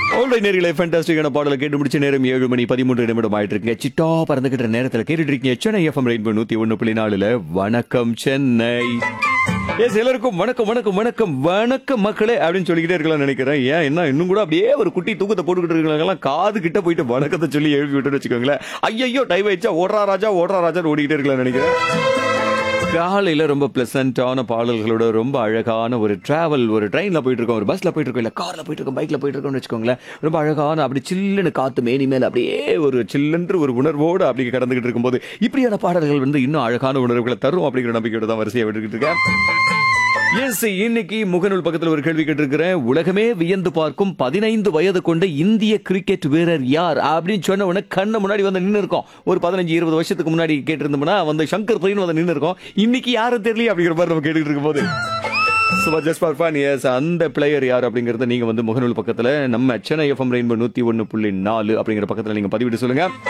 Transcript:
alright நேரில் ஃபேண்டாஸ்டிக்கான பாடலை கேட்டு முடிச்ச நேரம் ஏழு மணி பதிமூன்று நிமிடம் ஆயிட்டு இருக்குங்க சிட்டா பறந்துகிட்ட நேரத்தில் கேட்டுட்டு இருக்கீங்க சென்னை எஃப்எம் ரெயின்போ நூத்தி ஒண்ணு புள்ளி நாலுல வணக்கம் சென்னை எஸ் எல்லாருக்கும் வணக்கம் வணக்கம் வணக்கம் வணக்கம் மக்களே அப்படின்னு சொல்லிக்கிட்டே இருக்கலாம் நினைக்கிறேன் ஏன் என்ன இன்னும் கூட அப்படியே ஒரு குட்டி தூக்கத்தை போட்டுக்கிட்டு இருக்கலாம் காது கிட்ட போயிட்டு வணக்கத்தை சொல்லி எழுப்பி விட்டுன்னு வச்சுக்கோங்களேன் ஐயோ டைம் ஆயிடுச்சா ஓடுறா ராஜா ஓடுறா ராஜா ஓடிக்கிட்டே இருக்கலாம் நினைக்கிறேன் காலையில ரொம்ப பிளசண்டான பாடல்களோட ரொம்ப அழகான ஒரு டிராவல் ஒரு ட்ரெயின்ல போயிட்டு இருக்கோம் ஒரு பஸ்ல போயிட்டு இருக்கோம் இல்ல கார்ல போயிட்டு இருக்கோம் பைக்ல போயிட்டு இருக்கோம்னு வச்சுக்கோங்களேன் ரொம்ப அழகான அப்படி சில்லுன்னு காத்து மேனி மேல அப்படியே ஒரு சில்லுன்ற ஒரு உணர்வோடு அப்படி கடந்துகிட்டு இருக்கும்போது இப்படியான பாடல்கள் வந்து இன்னும் அழகான உணர்வுகளை தரும் அப்படிங்கிற நம்பிக்கையோட தான் வரிசையை விட்டுக்கிட்டு இருக்கேன் எஸ் இன்னைக்கு முகநூல் பக்கத்தில் ஒரு கேள்வி கேட்டிருக்கிறேன் உலகமே வியந்து பார்க்கும் பதினைந்து வயது கொண்ட இந்திய கிரிக்கெட் வீரர் யார் அப்படின்னு சொன்ன உடனே கண்ணு முன்னாடி வந்து நின்று இருக்கோம் ஒரு பதினஞ்சு இருபது வருஷத்துக்கு முன்னாடி கேட்டிருந்தோம்னா வந்து சங்கர் பையன் வந்து நின்று இருக்கோம் இன்னைக்கு யாரும் தெரியல அப்படிங்கிற மாதிரி நம்ம கேட்டுட்டு இருக்கும் போது சும்மா ஜஸ்ட் ஃபார் ஃபன் எஸ் அந்த பிளேயர் யார் அப்படிங்கறத நீங்க வந்து முகநூல் பக்கத்துல நம்ம சென்னை எஃப்எம் ரெயின்போ நூத்தி ஒன்னு புள்ளி நாலு அப்படிங்கிற பக்கத்துல நீங்க பதிவிட்டு சொல்லுங்க